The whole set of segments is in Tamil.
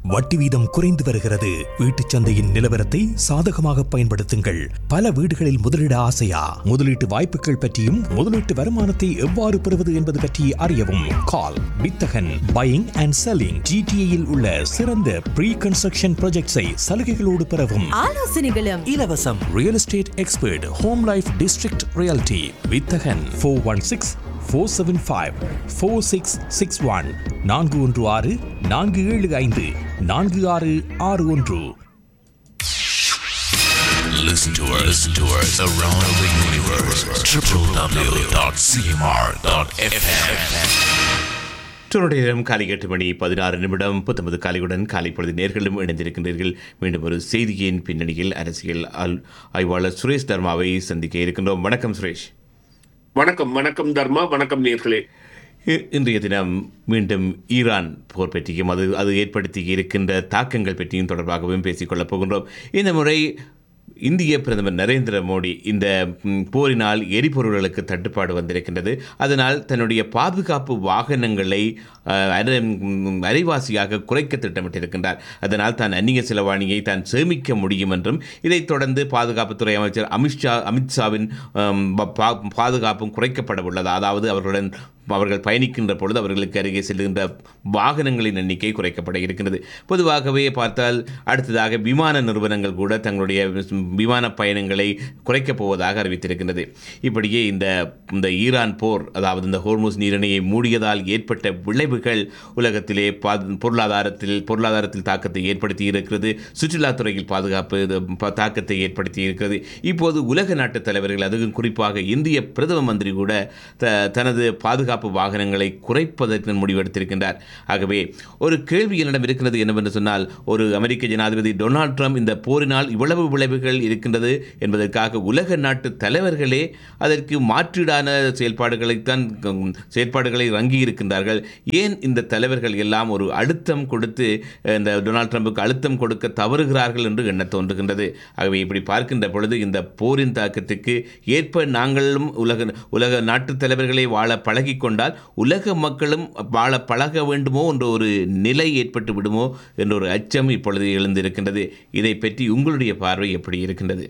வட்டி வீதம் குறைந்து வருகிறது வீட்டுச் சந்தையின் நிலவரத்தை சாதகமாக பயன்படுத்துங்கள் பல வீடுகளில் முதலீட ஆசையா முதலீட்டு வாய்ப்புகள் பற்றியும் முதலீட்டு வருமானத்தை எவ்வாறு பெறுவது என்பது பற்றி அறியவும் கால் வித்தகன் பையிங் அண்ட் செல்லிங் ஜிடிஏயில் உள்ள சிறந்த ப்ரீ கன்ஸ்ட்ரக்ஷன் ப்ராஜெக்ட்ஸை சலுகைகளோடு பெறவும் ஆலோசனைகளும் இலவசம் real estate expert home life district reality Vithagan four one six four seven five four six six one நான்கு ஒன்று ஆறு நான்கு ஏழு ஐந்து நான்கு ஆறு ஆறு ஒன்று Listen to us, listen to us around the universe. www.cmr.fm. தொடருடைய நேரம் காலை எட்டு மணி பதினாறு நிமிடம் பத்தொன்பது காலையுடன் காலை பொழுது நேர்களும் இணைந்திருக்கின்றீர்கள் மீண்டும் ஒரு செய்தியின் பின்னணியில் அரசியல் ஆல்- ஆய்வாளர் சுரேஷ் தர்மாவை சந்திக்க இருக்கின்றோம் வணக்கம் சுரேஷ் வணக்கம் வணக்கம் தர்மா வணக்கம் நேர்களே இ- இன்றைய தினம் மீண்டும் ஈரான் போர் பற்றியும் அது அது ஏற்படுத்தி இருக்கின்ற தாக்கங்கள் பற்றியும் தொடர்பாகவும் பேசிக்கொள்ளப் போகின்றோம் இந்த முறை இந்திய பிரதமர் நரேந்திர மோடி இந்த ம், போரினால் எரிபொருள்களுக்கு தட்டுப்பாடு வந்திருக்கின்றது அதனால் தன்னுடைய பாதுகாப்பு வாகனங்களை அஹ், அரை- ம், அரைவாசியாக குறைக்க திட்டமிட்டிருக்கின்றார் அதனால் தான் அந்நிய செலவாணியை தான் சேமிக்க முடியும் என்றும் இதைத் தொடர்ந்து பாதுகாப்புத்துறை அமைச்சர் அமித்ஷா அமித்ஷாவின் அம், பா- பா- பாதுகாப்பும் குறைக்கப்பட உள்ளது அதாவது அவர்களுடன் அவர்கள் பயணிக்கின்ற பொழுது அவர்களுக்கு அருகே செல்கின்ற வாகனங்களின் எண்ணிக்கை குறைக்கப்பட இருக்கிறது பொதுவாகவே பார்த்தால் அடுத்ததாக விமான நிறுவனங்கள் கூட தங்களுடைய விமான பயணங்களை குறைக்கப் போவதாக அறிவித்திருக்கின்றது இப்படியே இந்த இந்த ஈரான் போர் அதாவது இந்த ஹோர்முஸ் நீரிணையை மூடியதால் ஏற்பட்ட விளைவுகள் உலகத்திலே பா பொருளாதாரத்தில் பொருளாதாரத்தில் தாக்கத்தை ஏற்படுத்தி இருக்கிறது சுற்றுலாத்துறையில் பாதுகாப்பு இது ப- தாக்கத்தை ஏற்படுத்தி இருக்கிறது இப்போது உலக நாட்டு தலைவர்கள் அதுவும் குறிப்பாக இந்திய பிரதம மந்திரி கூட த தனது பாதுகாப்பு வாகனங்களை குறைப்பதற்கு முடிவெடுத்திருக்கின்றார் ஆகவே ஒரு கேள்வி என்னிடம் இருக்கிறது என்னவென்று சொன்னால் ஒரு அமெரிக்க ஜனாதிபதி டொனால்ட் ட்ரம்ப் இந்த போரினால் இவ்வளவு விளைவுகள் இருக்கின்றது என்பதற்காக உலக நாட்டு தலைவர்களே அதற்கு மாற்றீடான செயல்பாடுகளைத்தான் ம், செயல்பாடுகளை ரங்கி இருக்கின்றார்கள் ஏன் இந்த தலைவர்கள் எல்லாம் ஒரு அழுத்தம் கொடுத்து அஹ், இந்த டொனால்ட் ட்ரம்புக்கு அழுத்தம் கொடுக்க தவறுகிறார்கள் என்று எண்ண தோன்றுகின்றது ஆகவே இப்படி பார்க்கின்ற பொழுது இந்த போரின் தாக்கத்துக்கு ஏற்ப நாங்களும் உலக உலக நாட்டுத் தலைவர்களை வாழ பழகிக் கொண்டால் உலக மக்களும் வாழ பழக வேண்டுமோ என்ற ஒரு நிலை ஏற்பட்டு விடுமோ என்ற ஒரு அச்சம் இப்பொழுது எழுந்திருக்கின்றது இதை பற்றி உங்களுடைய பார்வை எப்படி இருக்கின்றது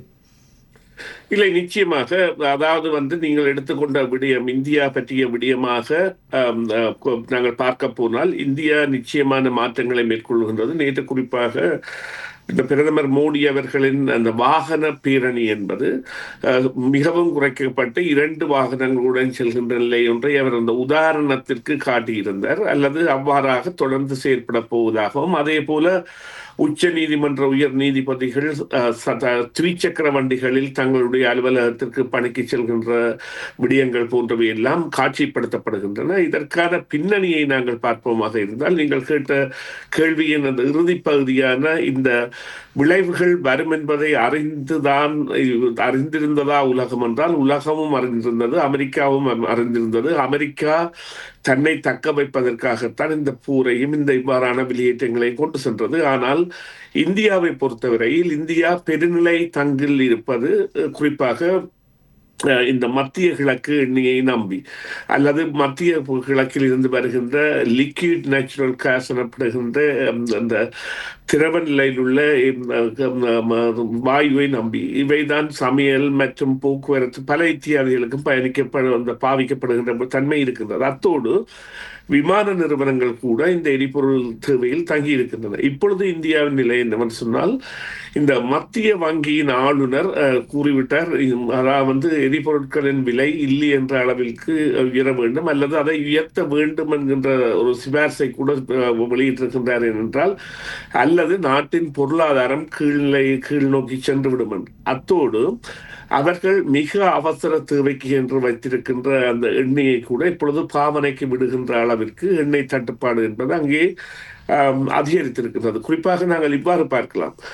இல்லை நிச்சயமாக அதாவது வந்து நீங்கள் எடுத்துக்கொண்ட விடயம் இந்தியா பற்றிய விடயமாக ஆம், அஹ், கொ- நாங்கள் பார்க்க போனால் இந்தியா நிச்சயமான மாற்றங்களை மேற்கொள்கின்றது நேற்று குறிப்பாக இந்த பிரதமர் மோடி அவர்களின் அந்த வாகன பேரணி என்பது அஹ், மிகவும் குறைக்கப்பட்டு இரண்டு வாகனங்களுடன் செல்கின்ற நிலை ஒன்றை அவர் அந்த உதாரணத்திற்கு காட்டியிருந்தார் அல்லது அவ்வாறாக தொடர்ந்து செயற்பட போவதாகவும் அதே போல உச்ச நீதிமன்ற உயர் நீதிபதிகள் அஹ், சத- திரிச்சக்கர வண்டிகளில் தங்களுடைய அலுவலகத்திற்கு பணிக்கு செல்கின்ற விடயங்கள் போன்றவை எல்லாம் காட்சிப்படுத்தப்படுகின்றன இதற்கான பின்னணியை நாங்கள் பார்ப்போமாக இருந்தால் நீங்கள் கேட்ட கேள்வியின் அந்த இறுதிப் பகுதியான இந்த விளைவுகள் வரும் என்பதை அறிந்துதான் அறிந்திருந்ததா உலகம் என்றால் உலகமும் அறிந்திருந்தது அமெரிக்காவும் அம்- அறிந்திருந்தது அமெரிக்கா தன்னை தக்க வைப்பதற்காகத்தான் இந்த போரையும் இந்த இவ்வாறான வெளியேற்றங்களையும் கொண்டு சென்றது ஆனால் இந்தியாவை பொறுத்தவரையில் இந்தியா பெருநிலை தங்கில் இருப்பது அஹ், குறிப்பாக அஹ், இந்த மத்திய கிழக்கு எண்ணெயை நம்பி அல்லது மத்திய கிழக்கில் இருந்து வருகின்ற லிக்விட் நேச்சுரல் கேஸ் எனப்படுகின்ற ஹம், அந்த திரவ நிலையில் உள்ள ஹம், ஹம், ஹம், வாயுவை நம்பி இவைதான் சமையல் மற்றும் போக்குவரத்து பல இத்தியாதிகளுக்கும் பயணிக்கப்பட அந்த பாவிக்கப்படுகின்ற தன்மை இருக்கின்றது அத்தோடு விமான நிறுவனங்கள் கூட இந்த எரிபொருள் தேவையில் தங்கி இருக்கின்றன இப்பொழுது இந்தியாவின் நிலை என்னவென்று சொன்னால் இந்த மத்திய வங்கியின் ஆளுநர் அஹ், கூறிவிட்டார் இம், அதாவது வந்து எரிபொருட்களின் விலை இல்லை என்ற அளவிற்கு உயர வேண்டும் அல்லது அதை உயர்த்த வேண்டும் என்கின்ற ஒரு சிபார்சை கூட அஹ், வெளியிட்டிருக்கின்றார் என்றால் அல்லது நாட்டின் பொருளாதாரம் கீழ்நிலை கீழ் நோக்கி சென்று விடும் என்று அத்தோடு அவர்கள் மிக அவசர தேவைக்கு என்று வைத்திருக்கின்ற அந்த எண்ணெயை கூட இப்பொழுது பாவனைக்கு விடுகின்ற அளவிற்கு எண்ணெய் தட்டுப்பாடு என்பது அங்கே ஆம், அதிகரித்திருக்கின்றது குறிப்பாக நாங்கள் இவ்வாறு பார்க்கலாம்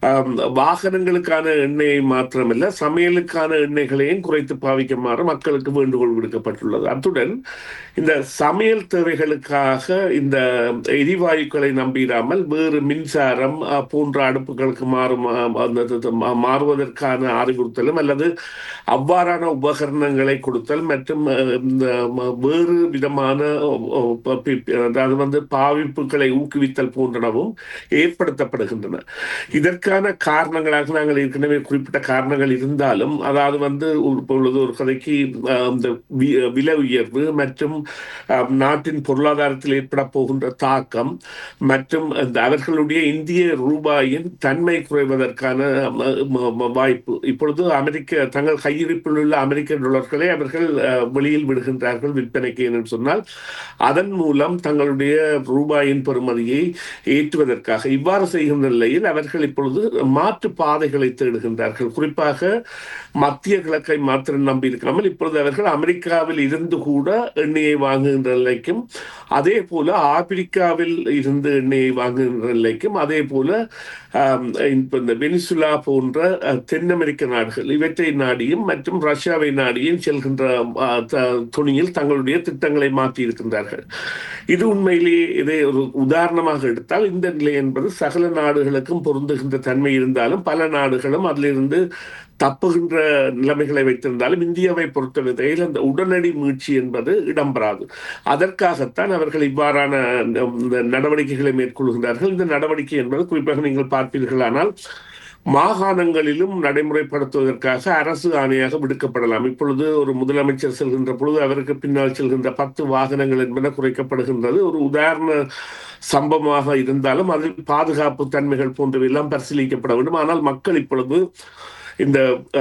ஆம், வாகனங்களுக்கான எண்ணெயை மாத்திரமல்ல சமையலுக்கான எண்ணெய்களையும் குறைத்து பாவிக்குமாறு மக்களுக்கு வேண்டுகோள் விடுக்கப்பட்டுள்ளது அத்துடன் இந்த சமையல் தேவைகளுக்காக இந்த எரிவாயுக்களை நம்பிடாமல் வேறு மின்சாரம் அஹ், போன்ற அடுப்புகளுக்கு மாறும் அஹ், அந்த இது மா- மாறுவதற்கான அறிவுறுத்தலும் அல்லது அவ்வாறான உபகரணங்களை கொடுத்தல் மற்றும் அஹ், இந்த ம- வேறு விதமான அஹ், அஹ், ப- பி- பி- அதாவது வந்து பாவிப்புகளை ஊக்குவித்தல் போன்றனவும் ஏற்படுத்தப்படுகின்றன இதற்கான காரணங்களாக நாங்கள் ஏற்கனவே குறிப்பிட்ட காரணங்கள் இருந்தாலும் அதாவது வந்து ஒரு பொழுது ஒரு கதைக்கு அஹ், இந்த வி- விலை உயர்வு மற்றும் அஹ், நாட்டின் பொருளாதாரத்தில் ஏற்பட போகின்ற தாக்கம் மற்றும் அந்த அவர்களுடைய இந்திய ரூபாயின் தன்மை குறைவதற்கான ம- ம- ம- வாய்ப்பு இப்பொழுது அமெரிக்க தங்கள் கையிருப்பில் உள்ள அமெரிக்க டாலர்களை அவர்கள் அஹ், வெளியில் விடுகின்றார்கள் விற்பனைக்கு என்று சொன்னால் அதன் மூலம் தங்களுடைய ரூபாயின் பெறுமதியை ஏற்றுவதற்காக இவ்வாறு செய்கின்ற நிலையில் அவர்கள் இப்பொழுது மாற்று பாதைகளை தேடுகின்றார்கள் குறிப்பாக மத்திய கிழக்கை மாத்திரம் நம்பி இருக்காமல் இப்பொழுது அவர்கள் அமெரிக்காவில் இருந்து கூட எண்ணெயை வாங்குகின்ற நிலைக்கும் அதே போல ஆப்பிரிக்காவில் இருந்து எண்ணெயை வாங்குகின்ற நிலைக்கும் அதே போல ஆம், இப்ப இந்த வெனிசுலா போன்ற அஹ், தென் அமெரிக்க நாடுகள் இவற்றை நாடியும் மற்றும் ரஷ்யாவை நாடியும் செல்கின்ற அஹ், த- துணியில் தங்களுடைய திட்டங்களை மாற்றி இருக்கின்றார்கள் இது உண்மையிலேயே இதை ஒரு உதாரணமாக எடுத்தால் இந்த நிலை என்பது சகல நாடுகளுக்கும் பொருந்துகின்ற தன்மை இருந்தாலும் பல நாடுகளும் அதிலிருந்து தப்புகின்ற நிலைமைகளை வைத்திருந்தாலும் இந்தியாவை பொறுத்தவரையில் அந்த உடனடி மீட்சி என்பது இடம்பெறாது அதற்காகத்தான் அவர்கள் இவ்வாறான இந்த நடவடிக்கைகளை மேற்கொள்கின்றார்கள் இந்த நடவடிக்கை என்பது குறிப்பாக நீங்கள் பார்ப்பீர்களானால் மாகாணங்களிலும் நடைமுறைப்படுத்துவதற்காக அரசு ஆணையாக விடுக்கப்படலாம் இப்பொழுது ஒரு முதலமைச்சர் செல்கின்ற பொழுது அவருக்கு பின்னால் செல்கின்ற பத்து வாகனங்கள் என்பன குறைக்கப்படுகின்றது ஒரு உதாரண சம்பவமாக இருந்தாலும் அதில் பாதுகாப்பு தன்மைகள் போன்றவையெல்லாம் பரிசீலிக்கப்பட வேண்டும் ஆனால் மக்கள் இப்பொழுது இந்த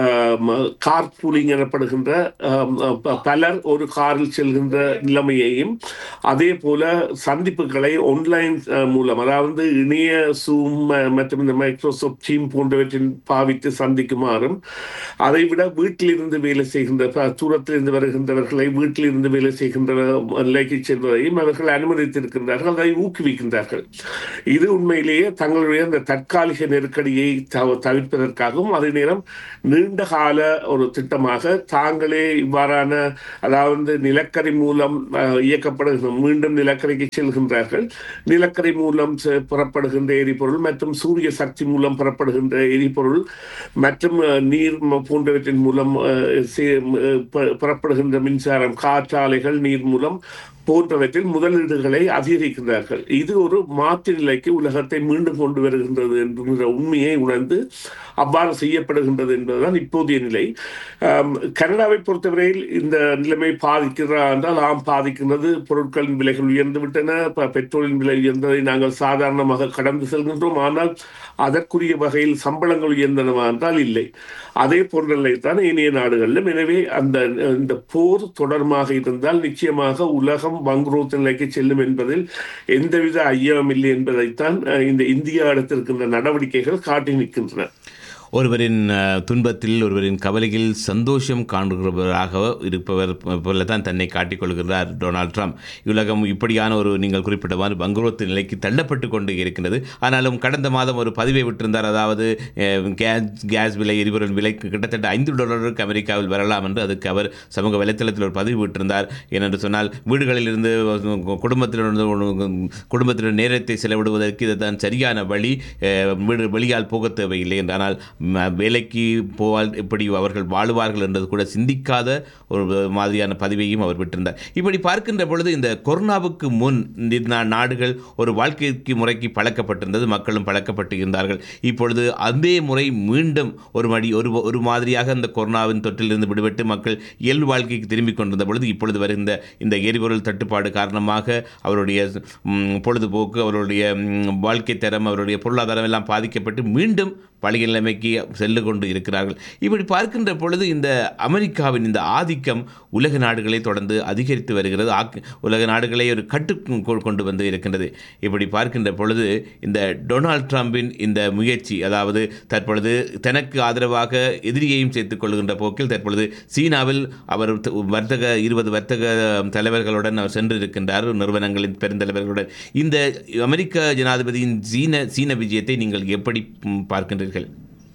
கார் பூலிங் எனப்படுகின்ற ஆம், ப- பலர் ஒரு காரில் செல்கின்ற நிலைமையையும் அதே போல சந்திப்புகளை ஒன்லைன் மூலம் அதாவது இணைய சூம் மற்றும் இந்த மைக்ரோசாஃப்ட் டீம் போன்றவற்றின் பாவித்து சந்திக்குமாறும் அதை விட வீட்டிலிருந்து வேலை செய்கின்ற ப- தூரத்திலிருந்து வருகின்றவர்களை வீட்டிலிருந்து வேலை செய்கின்ற நிலைக்கு செல்வதையும் அவர்கள் அனுமதித்திருக்கின்றார்கள் அதை ஊக்குவிக்கின்றார்கள் இது உண்மையிலேயே தங்களுடைய அந்த தற்காலிக நெருக்கடியை தவ- தவிர்ப்பதற்காகவும் அதே நேரம் நீண்ட கால ஒரு திட்டமாக தாங்களே இவ்வாறான அதாவது நிலக்கரி மூலம் அஹ், இயக்கப்படுகிற மீண்டும் நிலக்கரிக்கு செல்கின்றார்கள் நிலக்கரி மூலம் செ- புறப்படுகின்ற எரிபொருள் மற்றும் சூரிய சக்தி மூலம் புறப்படுகின்ற எரிபொருள் மற்றும் அஹ், நீர் ம- போன்றவற்றின் மூலம் அஹ், சே- அஹ், பு- புறப்படுகின்ற மின்சாரம் காற்றாலைகள் நீர் மூலம் போன்றவற்றில் முதலீடுகளை அதிகரிக்கின்றார்கள் இது ஒரு மாற்று நிலைக்கு உலகத்தை மீண்டும் கொண்டு வருகின்றது என்கின்ற உண்மையை உணர்ந்து அவ்வாறு செய்யப்படுகின்றது என்பதுதான் இப்போதைய நிலை ஆம், கனடாவை பொறுத்தவரையில் இந்த நிலைமை பாதிக்கிறதா என்றால் ஆம் பாதிக்கின்றது பொருட்களின் விலைகள் உயர்ந்து விட்டன ப- பெட்ரோலின் விலை உயர்ந்ததை நாங்கள் சாதாரணமாக கடந்து செல்கின்றோம் ஆனால் அதற்குரிய வகையில் சம்பளங்கள் உயர்ந்தனவா என்றால் இல்லை அதே போன்ற நிலைத்தான் இனிய நாடுகளிலும் எனவே அந்த இந்த போர் தொடர்மாக இருந்தால் நிச்சயமாக உலகம் வங்குரோத்து நிலைக்கு செல்லும் என்பதில் எந்தவித ஐயமும் இல்லை என்பதைத்தான் அஹ், இந்த இந்தியா எடுத்திருக்கின்ற நடவடிக்கைகள் காட்டி நிற்கின்றன ஒருவரின் அஹ், துன்பத்தில் ஒருவரின் கவலையில் சந்தோஷம் காண்கிறவராக இருப்பவர் போல தான் தன்னை காட்டிக்கொள்கிறார் டொனால்ட் ட்ரம்ப் உலகம் இப்படியான ஒரு நீங்கள் குறிப்பிட்டவாறு பங்குரோத்து நிலைக்கு தள்ளப்பட்டு கொண்டு இருக்கின்றது ஆனாலும் கடந்த மாதம் ஒரு பதிவை விட்டிருந்தார் அதாவது அஹ், கேஸ் கேஸ் விலை எரிபொருள் விலை கிட்டத்தட்ட ஐந்து டாலருக்கு அமெரிக்காவில் வரலாம் என்று அதுக்கு அவர் சமூக வலைத்தளத்தில் ஒரு பதிவு விட்டிருந்தார் ஏனென்று சொன்னால் வீடுகளில் இருந்து குடும்பத்திலிருந்து குடும்பத்தினர் நேரத்தை செலவிடுவதற்கு இதுதான் சரியான வழி அஹ், வீடு வெளியால் போக தேவையில்லை என்று ஆனால் ம, வேலைக்கு போவால் எப்படி அவர்கள் வாழுவார்கள் என்றது கூட சிந்திக்காத ஒரு மாதிரியான பதிவையும் அவர் விட்டிருந்தார் இப்படி பார்க்கின்ற பொழுது இந்த கொரோனாவுக்கு முன் இந்த நா- நாடுகள் ஒரு வாழ்க்கைக்கு முறைக்கு பழக்கப்பட்டிருந்தது மக்களும் பழக்கப்பட்டு இருந்தார்கள் இப்பொழுது அதே முறை மீண்டும் ஒரு மடி ஒரு ஒரு மாதிரியாக அந்த கொரோனாவின் தொற்றிலிருந்து விடுபட்டு மக்கள் இயல்பு வாழ்க்கைக்கு திரும்பிக் கொண்டிருந்த பொழுது இப்பொழுது வருகின்ற இந்த எரிபொருள் தட்டுப்பாடு காரணமாக அவருடைய ம், பொழுதுபோக்கு அவருடைய ம், வாழ்க்கை தரம் அவருடைய பொருளாதாரம் எல்லாம் பாதிக்கப்பட்டு மீண்டும் பழைய நிலைமைக்கு செல்லு கொண்டு இருக்கிறார்கள் இப்படி பார்க்கின்ற பொழுது இந்த அமெரிக்காவின் இந்த ஆதிக்கம் உலக நாடுகளை தொடர்ந்து அதிகரித்து வருகிறது ஆக்கு- உலக நாடுகளை ஒரு கட்டுக்கு கொண்டு வந்து இருக்கின்றது இப்படி பார்க்கின்ற பொழுது இந்த டொனால்ட் ட்ரம்பின் இந்த முயற்சி அதாவது தற்பொழுது தனக்கு ஆதரவாக எதிரியையும் சேர்த்துக் கொள்கின்ற போக்கில் தற்பொழுது சீனாவில் அவர் த- வர்த்தக இருபது வர்த்தக தலைவர்களுடன் அவர் சென்றிருக்கின்றார் நிறுவனங்களின் பெருந்தலைவர்களுடன் இந்த அமெரிக்க ஜனாதிபதியின் சீன சீன விஜயத்தை நீங்கள் எப்படி ம், பார்க்கின்றீர்கள் பார்க்கிறீர்கள்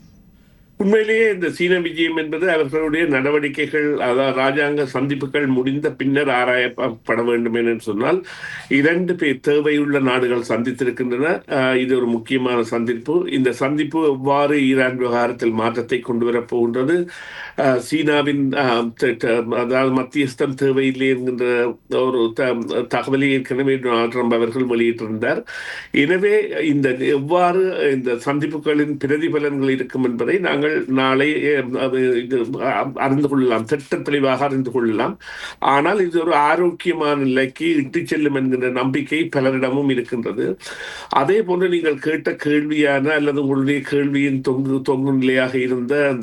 உண்மையிலேயே இந்த சீன விஜயம் என்பது அவர்களுடைய நடவடிக்கைகள் அதாவது ராஜாங்க சந்திப்புகள் முடிந்த பின்னர் ஆராயப்பட வேண்டும் என்று சொன்னால் இரண்டு பேர் தேவையுள்ள நாடுகள் சந்தித்திருக்கின்றன ஆஹ் இது ஒரு முக்கியமான சந்திப்பு இந்த சந்திப்பு எவ்வாறு ஈரான் விவகாரத்தில் மாற்றத்தை கொண்டு வரப் போகின்றது ஆஹ் சீனாவின் ஆஹ் த- த- அதாவது மத்தியஸ்தம் தேவையில்லை என்கின்ற ஒரு த- தகவலை ஏற்கனவே டொனால்ட் ட்ரம்ப் அவர்கள் வெளியிட்டிருந்தார் எனவே இந்த எவ்வாறு இந்த சந்திப்புகளின் பிரதிபலன்கள் இருக்கும் என்பதை நாங்கள் நாளை அஹ், அது இது அஹ், அறிந்து கொள்ளலாம் திட்ட தெளிவாக அறிந்து கொள்ளலாம் ஆனால் இது ஒரு ஆரோக்கியமான நிலைக்கு இட்டுச் செல்லும் என்கின்ற நம்பிக்கை பலரிடமும் இருக்கின்றது அதே போன்று நீங்கள் கேட்ட கேள்வியான அல்லது உங்களுடைய கேள்வியின் தொங்கு தொங்கு நிலையாக இருந்த அந்த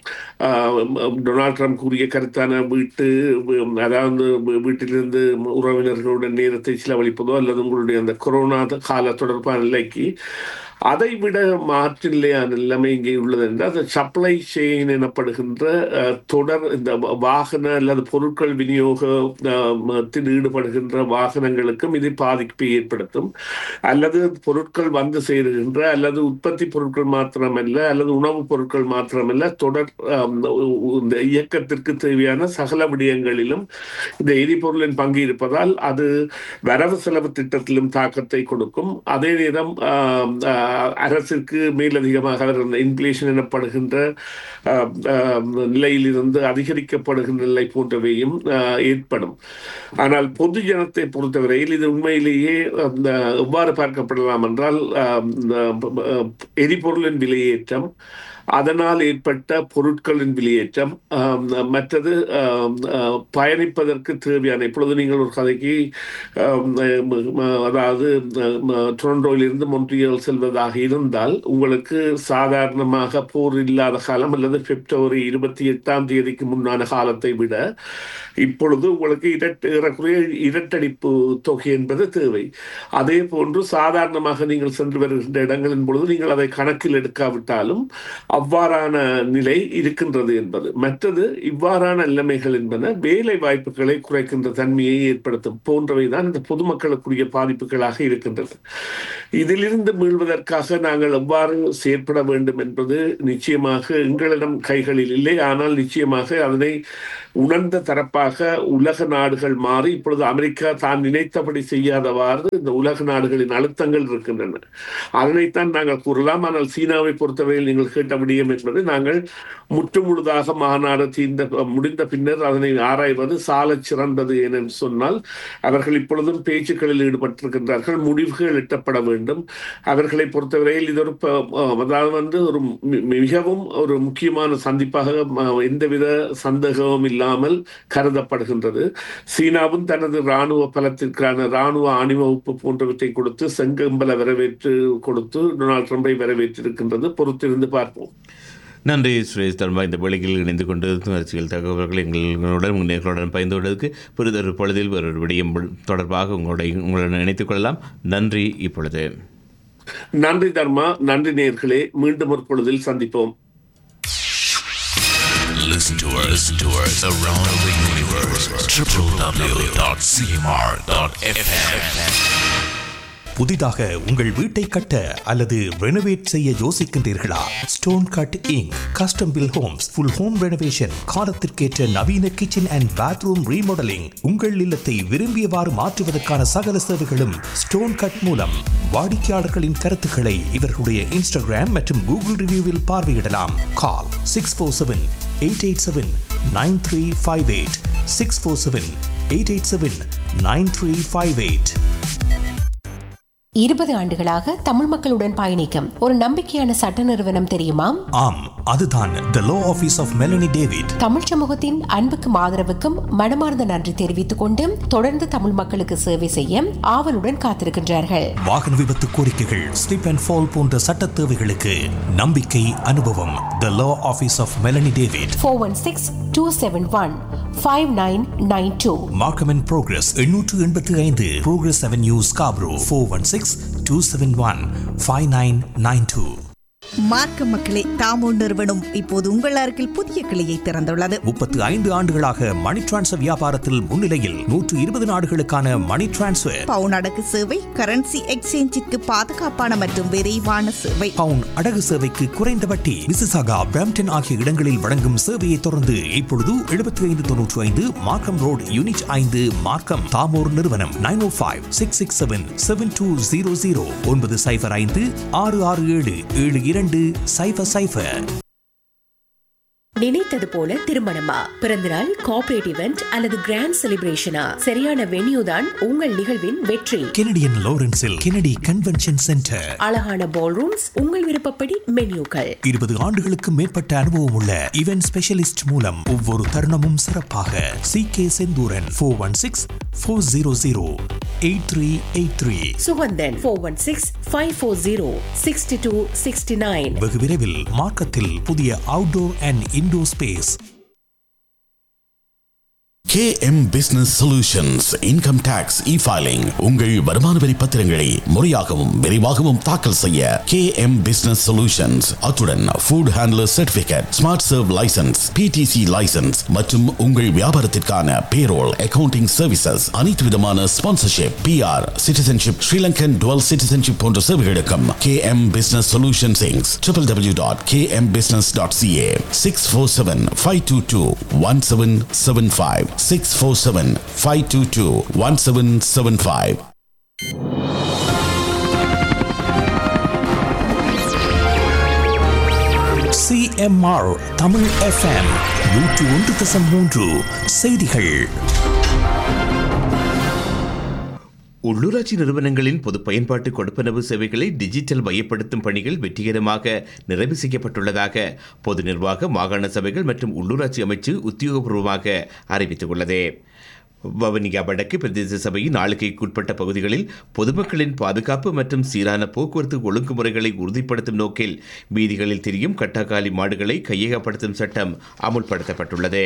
ஆஹ், டொனால்ட் ட்ரம்ப் கூறிய கருத்தான வீட்டு வி- அதாவது வீ- வீட்டிலிருந்து உறவினர்களுடன் நேரத்தை செலவழிப்பதோ அல்லது உங்களுடைய அந்த கொரோனா கால தொடர்பான நிலைக்கு அதை விட மாற்று நிலையான நிலைமை இங்கே உள்ளது என்றால் அந்த சப்ளை செயின் எனப்படுகின்ற அஹ், தொடர் இந்த வ- வாகன அல்லது பொருட்கள் விநியோகத்தில் ஈடுபடுகின்ற வாகனங்களுக்கும் இது பாதிப்பை ஏற்படுத்தும் அல்லது பொருட்கள் வந்து சேருகின்ற அல்லது உற்பத்தி பொருட்கள் மாத்திரமல்ல அல்லது உணவுப் பொருட்கள் மாத்திரமல்ல தொடர் ஆம், உ- உ- இந்த இயக்கத்திற்கு தேவையான சகல விடயங்களிலும் இந்த எரிபொருளின் பங்கு இருப்பதால் அது வரவு செலவு திட்டத்திலும் தாக்கத்தை கொடுக்கும் அதே நேரம் ஆம், ஆஹ், அரசிற்கு மேலதிகமாக அவர் இந்த இன்ஃபிளேஷன் எனப்படுகின்ற ஆம், ஆம், நிலையிலிருந்து அதிகரிக்கப்படுகின்ற நிலை போன்றவையும் ஆஹ், ஏற்படும் ஆனால் பொது ஜனத்தை பொறுத்தவரையில் இது உண்மையிலேயே அந்த எவ்வாறு பார்க்கப்படலாம் என்றால் ஆம், இந்த, ஆஹ், எரிபொருளின் விலையேற்றம் அதனால் ஏற்பட்ட பொருட்களின் வெளியேற்றம் ஆம், மற்றது ஆம், ஆ, பயணிப்பதற்கு தேவையான இப்பொழுது நீங்கள் ஒரு கதைக்கு ஆம், ம- அதாவது ம- டொரண்டோயிலிருந்து மொன்ட்ரியல் செல்வதாக இருந்தால் உங்களுக்கு சாதாரணமாக போர் இல்லாத காலம் அல்லது பிப்ரவரி இருபத்தி எட்டாம் தேதிக்கு முன்னான காலத்தை விட இப்பொழுது உங்களுக்கு இரட்டு ஏறக்குறைய இரட்டடிப்பு தொகை என்பது தேவை அதே போன்று சாதாரணமாக நீங்கள் சென்று வருகின்ற இடங்களின் பொழுது நீங்கள் அதை கணக்கில் எடுக்காவிட்டாலும் அவ்வாறான நிலை இருக்கின்றது என்பது மற்றது இவ்வாறான நிலைமைகள் என்பன வேலை வாய்ப்புகளை குறைக்கின்ற தன்மையை ஏற்படுத்தும் போன்றவை தான் இந்த பொதுமக்களுக்குரிய பாதிப்புகளாக இருக்கின்றது இதிலிருந்து மீள்வதற்காக நாங்கள் எவ்வாறு செயற்பட வேண்டும் என்பது நிச்சயமாக எங்களிடம் கைகளில் இல்லை ஆனால் நிச்சயமாக அதனை உணர்ந்த தரப்பாக உலக நாடுகள் மாறி இப்பொழுது அமெரிக்கா தான் நினைத்தபடி செய்யாதவாறு இந்த உலக நாடுகளின் அழுத்தங்கள் இருக்கின்றன அதனைத்தான் நாங்கள் கூறலாம் ஆனால் சீனாவை பொறுத்தவரையில் நீங்கள் கேட்ட விடயம் என்பது நாங்கள் முற்று முழுதாக மாநாடு தீர்ந்த முடிந்த பின்னர் அதனை ஆராய்வது சாலச் சிறந்தது ஏனென்று சொன்னால் அவர்கள் இப்பொழுதும் பேச்சுக்களில் ஈடுபட்டிருக்கின்றார்கள் முடிவுகள் எட்டப்பட வேண்டும் அவர்களை பொறுத்தவரையில் இது ஒரு ப- அதாவது வந்து ஒரு மி- மிகவும் ஒரு முக்கியமான சந்திப்பாக ம- எந்தவித சந்தேகமும் இல்லாமல் கருதப்படுகின்றது சீனாவும் தனது இராணுவ பலத்திற்கான இராணுவ அணிவகுப்பு போன்றவற்றை கொடுத்து செங்கம்பல வரவேற்று கொடுத்து டொனால்ட் ட்ரம்பை வரவேற்றிருக்கின்றது பொறுத்திருந்து பார்ப்போம் நன்றி சுரேஷ் தர்மா இந்த வேளையில் இணைந்து கொண்டு அரசியல் தகவல்களை எங்களுடன் உங்கள் நேர்களுடன் பகிர்ந்து கொண்டதற்கு புரிதொரு பொழுதில் ஒரு விடயம் தொடர்பாக உங்களுடைய உங்களுடன் இணைத்துக் கொள்ளலாம் நன்றி இப்பொழுது நன்றி தர்மா நன்றி நேர்களே மீண்டும் ஒரு பொழுதில் சந்திப்போம் Listen to us, listen to us around the universe. www.cmr.fm. புதிதாக உங்கள் வீட்டை கட்ட அல்லது ரெனோவேட் செய்ய யோசிக்கின்றீர்களா stone cut Inc custom build homes full home renovation காலத்திற்கேற்ற நவீன கிச்சன் அண்ட் பாத்ரூம் ரீமாடலிங் உங்கள் இல்லத்தை விரும்பியவாறு மாற்றுவதற்கான சகல சேவைகளும் ஸ்டோன் கட் மூலம் வாடிக்கையாளர்களின் கருத்துக்களை இவர்களுடைய இன்ஸ்டாகிராம் மற்றும் கூகுள் ரிவ்யூவில் பார்வையிடலாம் call six four seven eight eight seven nine three five eight six four seven eight eight seven nine three five eight இருபது ஆண்டுகளாக தமிழ் மக்களுடன் பயணிக்கும் ஒரு நம்பிக்கையான சட்ட நிறுவனம் தெரியுமா ஆம் அதுதான் the law office of Melanie David தமிழ் சமூகத்தின் அன்புக்கும் ஆதரவுக்கும் மனமார்ந்த நன்றி தெரிவித்துக் கொண்டு தொடர்ந்து தமிழ் மக்களுக்கு சேவை செய்ய ஆவலுடன் காத்திருக்கின்றார்கள் வாகன விபத்து கோரிக்கைகள் ஸ்லிப் அண்ட் ஃபால் போன்ற சட்ட தேவைகளுக்கு நம்பிக்கை அனுபவம் the law office of Melanie David four one six two seven one five nine nine two Markham and Progress எண்ணூற்று எண்பத்தி ஐந்து Progress Avenue Scarborough four one six two seven one five nine nine two Markham மக்களே தாமோ நிறுவனம் இப்போது உங்கள் அருகில் புதிய கிளையை திறந்துள்ளது முப்பத்து ஐந்து ஆண்டுகளாக மணி டிரான்ஸ்ஃபர் வியாபாரத்தில் முன்னிலையில் நூற்று இருபது நாடுகளுக்கான மணி டிரான்ஸ்ஃபர் பவுன் அடகு சேவை கரன்சி எக்ஸ்சேஞ்சிற்கு பாதுகாப்பான மற்றும் விரைவான சேவை பவுன் அடகு சேவைக்கு குறைந்த வட்டி மிசிசாகா பிரம்டன் ஆகிய இடங்களில் வழங்கும் சேவையை தொடர்ந்து இப்பொழுது எழுபத்தி ஐந்து தொன்னூற்றி ஐந்து மார்க்கம் ரோட் யூனிட் ஐந்து மார்க்கம் தாமோர் நிறுவனம் nine oh five six six seven seven two zero zero ஒன்பது சைஃபர் ஐந்து ஆறு ஆறு ஏழு ஏழு இரண்டு சைஃபர் சைஃபர் நினைத்தது போல திருமணமா பிறந்தநாள் கார்ப்பரேட் இவெண்ட் அல்லது கிராண்ட் செலிப்ரேஷனா சரியான வென்யூ தான் உங்கள் நிகழ்வின் வெற்றி கெனடியன் லாரன்ஸில் கெனடி கன்வென்ஷன் சென்டர் அழகான பால் ரூம்ஸ் உங்கள் விருப்பப்படி மென்யூக்கள் இருபது ஆண்டுகளுக்கு மேற்பட்ட அனுபவம் உள்ள இவென்ட் ஸ்பெஷலிஸ்ட் மூலம் ஒவ்வொரு தருணமும் சிறப்பாக C K Senthuran four one six four zero zero eight three eight three Suganthan four one six five four zero sixty two sixty nine வெகு விரைவில் மார்க்கத்தில் புதிய outdoor and indoor space KM Business Solutions Income Tax E-Filing உங்கள் வருமான வரி பத்திரங்களை முறையாகவும் விரைவாகவும் தாக்கல் செய்ய KM Business Solutions அத்துடன் Food Handler Certificate Smart Serve License PTC License மற்றும் உங்கள் வியாபாரத்திற்கான Payroll Accounting Services அனைத்து விதமான Sponsorship PR Citizenship Sri Lankan Dual Citizenship போன்ற சேவைகளுக்கும் KM Business Solutions Inc. www.kmbusiness.ca 647-522-1775 647-522-1775 CMR Tamil FM நூற்று ஒன்று தசம் மூன்று செய்திகள் உள்ளூராட்சி நிறுவனங்களின் பொது பயன்பாட்டு கொடுப்பனவு சேவைகளை டிஜிட்டல் மையப்படுத்தும் பணிகள் வெற்றிகரமாக நிறைவு செய்யப்பட்டுள்ளதாக பொது நிர்வாக மாகாண சபைகள் மற்றும் உள்ளூராட்சி அமைச்சு உத்தியோகபூர்வமாக அறிவித்துள்ளது வவனியா வடக்கு பிரதேச சபையின் ஆளுகைக்குட்பட்ட பகுதிகளில் பொதுமக்களின் பாதுகாப்பு மற்றும் சீரான போக்குவரத்து ஒழுங்குமுறைகளை உறுதிப்படுத்தும் நோக்கில் வீதிகளில் திரியும் கட்டாக்காலி மாடுகளை கையகப்படுத்தும் சட்டம் அமுல்படுத்தப்பட்டுள்ளது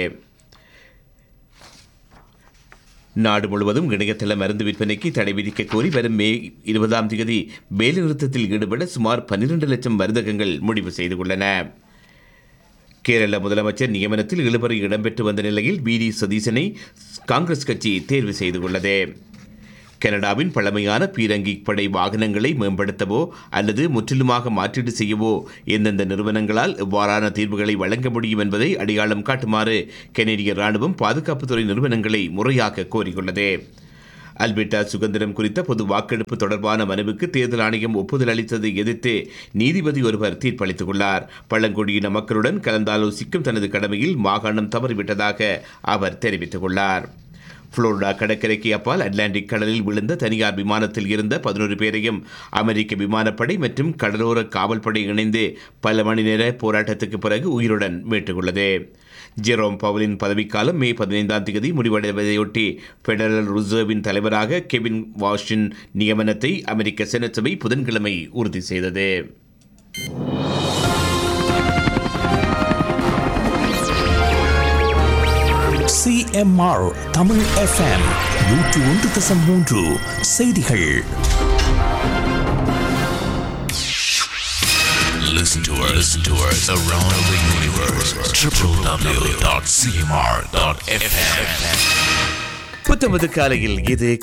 நாடு முழுவதும் இணையதள மருந்து விற்பனைக்கு தடை விதிக்க கோரி வரும் மே இருபதாம் தேதி வேலைநிறுத்தத்தில் ஈடுபட சுமார் பன்னிரண்டு லட்சம் மருந்தகங்கள் முடிவு செய்துள்ளன கேரள முதலமைச்சர் நியமனத்தில் இழுபறி இடம்பெற்று வந்த நிலையில் வி டி சதீசனை காங்கிரஸ் கட்சி தேர்வு செய்துள்ளது கனடாவின் பழமையான பீரங்கி படை வாகனங்களை மேம்படுத்தவோ அல்லது முற்றிலுமாக மாற்றீடு செய்யவோ எந்தெந்த நிறுவனங்களால் இவ்வாறான தீர்வுகளை வழங்க முடியும் என்பதை அடையாளம் காட்டுமாறு கெனடிய ராணுவம் பாதுகாப்புத்துறை நிறுவனங்களை முறையாக கோரியுள்ளது அல்பர்டா சுதந்திரம் குறித்த பொது வாக்கெடுப்பு தொடர்பான மனுவுக்கு தேர்தல் ஆணையம் ஒப்புதல் அளித்ததை எதிர்த்து நீதிபதி ஒருவர் தீர்ப்பளித்துள்ளார் பழங்குடியின மக்களுடன் கலந்தாலோசிக்கும் தனது கடமையில் மாகாணம் தவறிவிட்டதாக அவர் தெரிவித்துள்ளார் புளோரிடா கடற்கரைக்கு அப்பால் அட்லாண்டிக் கடலில் விழுந்த தனியார் விமானத்தில் இருந்த பதினோரு பேரையும் அமெரிக்க விமானப்படை மற்றும் கடலோர காவல்படை இணைந்து பல மணி நேர போராட்டத்துக்கு பிறகு உயிருடன் மீட்டுள்ளது ஜெரோம் பவலின் பதவிக்காலம் மே பதினைந்தாம் தேதி முடிவடைவதையொட்டி பெடரல் ரிசர்வின் தலைவராக கெவின் வாஷின் நியமனத்தை அமெரிக்க செனட் சபை புதன்கிழமை உறுதி செய்தது சிஎம்ஆர் தமிழ் எஃப்எம் நூற்று ஒன்று தசம் மூன்று செய்திகள் Listen to us, listen to us around the universe. www.cmr.fm. புத்தமது காலையில் இது